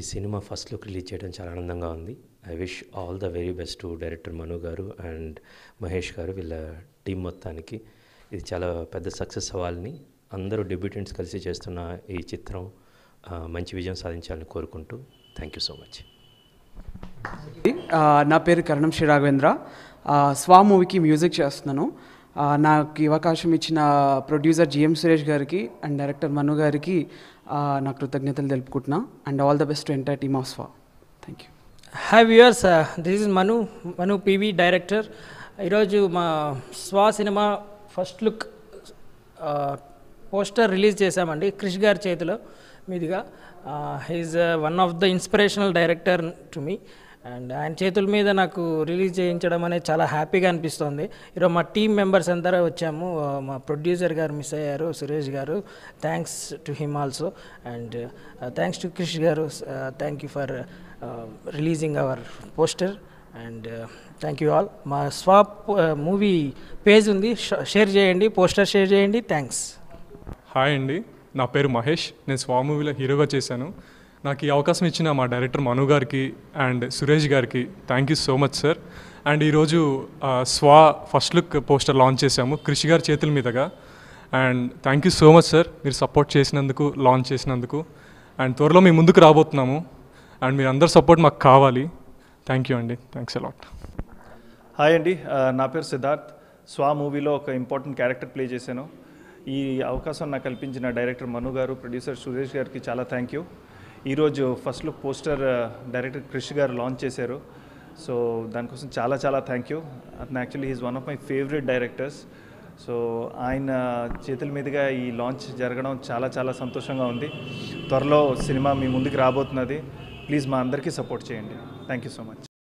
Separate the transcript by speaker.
Speaker 1: ఈ cinema first look release చేయడం చాలా ఆనందంగా ఉంది I wish all the very best to director Manu గారు అండ్ మహేష్ గారు వీళ్ళ టీం మొత్తానికి ఇది చాలా పెద్ద సక్సెస్ అవ్వాలని అందరూ డెబ్యూటెంట్స్ కలిసి చేస్తున్న ఈ చిత్రం ఆ, మంచి విజయం సాధించాలని కోరుకుంటూ థ్యాంక్ యూ సో మచ్
Speaker 2: ఆ, నా పేరు కరణం శ్రీ రాఘవేంద్ర ఆ, స్వా మూవీకి మ్యూజిక్ చేస్తున్నాను ఆ, నాకు ఈ అవకాశం ఇచ్చిన ప్రొడ్యూసర్ జిఎం సురేష్ గారికి అండ్ డైరెక్టర్ మను గారికి ఆ, నా కృతజ్ఞతలు తెలుపుకుంటున్నా and all the best entire team of Swa thank you
Speaker 3: hi viewers this is Manu Manu PV director ఈరోజు మా Swa cinema first look poster release చేశామండి క్రిష్ గారి చేతిలో మీదుగా he's one of the inspirational director to me and ఆయన చేతుల మీద నాకు రిలీజ్ చేయించడం అనేది చాలా హ్యాపీగా అనిపిస్తుంది ఈరోజు మా టీం మెంబర్స్ అందరూ వచ్చాము ఆ, మా ప్రొడ్యూసర్ గారు మిస్ అయ్యారు సురేష్ గారు thanks to him also and thanks to Krish గారు thank you for releasing our poster and thank you all మా స్వాప్ మూవీ పేజ్ ఉంది షేర్ చేయండి పోస్టర్ షేర్ చేయండి థ్యాంక్స్
Speaker 4: హాయ్ అండి నా పేరు మహేష్ నేను స్వా మూవీలో హీరోగా చేశాను నాకు ఈ అవకాశం ఇచ్చిన మా డైరెక్టర్ మను గారికి అండ్ సురేష్ గారికి thank you so much sir and ఈరోజు ఆ, స్వా ఫస్ట్ లుక్ పోస్టర్ లాంచ్ చేశాము కృషి గారి చేతుల మీదుగా and thank you so much sir మీరు సపోర్ట్ చేసినందుకు లాంచ్ చేసినందుకు అండ్ త్వరలో మీ ముందుకు రాబోతున్నాము అండ్ మీరు అందరు సపోర్ట్ మాకు కావాలి థ్యాంక్ యూ అండి థ్యాంక్స్ అలాట్
Speaker 5: హాయ్ అండి ఆ, నా పేరు సిద్ధార్థ్ స్వా మూవీలో ఒక ఇంపార్టెంట్ క్యారెక్టర్ ప్లే చేశాను ఈ అవకాశం నాకు కల్పించిన డైరెక్టర్ మను గారు ప్రొడ్యూసర్ సురేష్ గారికి చాలా థ్యాంక్ యూ ఈరోజు ఫస్ట్ లుక్ పోస్టర్ ఆ, డైరెక్టర్ క్రిష్ గారు లాంచ్ చేశారు సో దానికోసం చాలా చాలా థ్యాంక్ యూ అతను actually is one of my favourite directors so ఆయన చేతుల మీదుగా ఈ లాంచ్ జరగడం చాలా చాలా సంతోషంగా ఉంది త్వరలో సినిమా మీ ముందుకు రాబోతున్నది ప్లీజ్ మా అందరికీ సపోర్ట్ చేయండి థ్యాంక్ యూ సో మచ్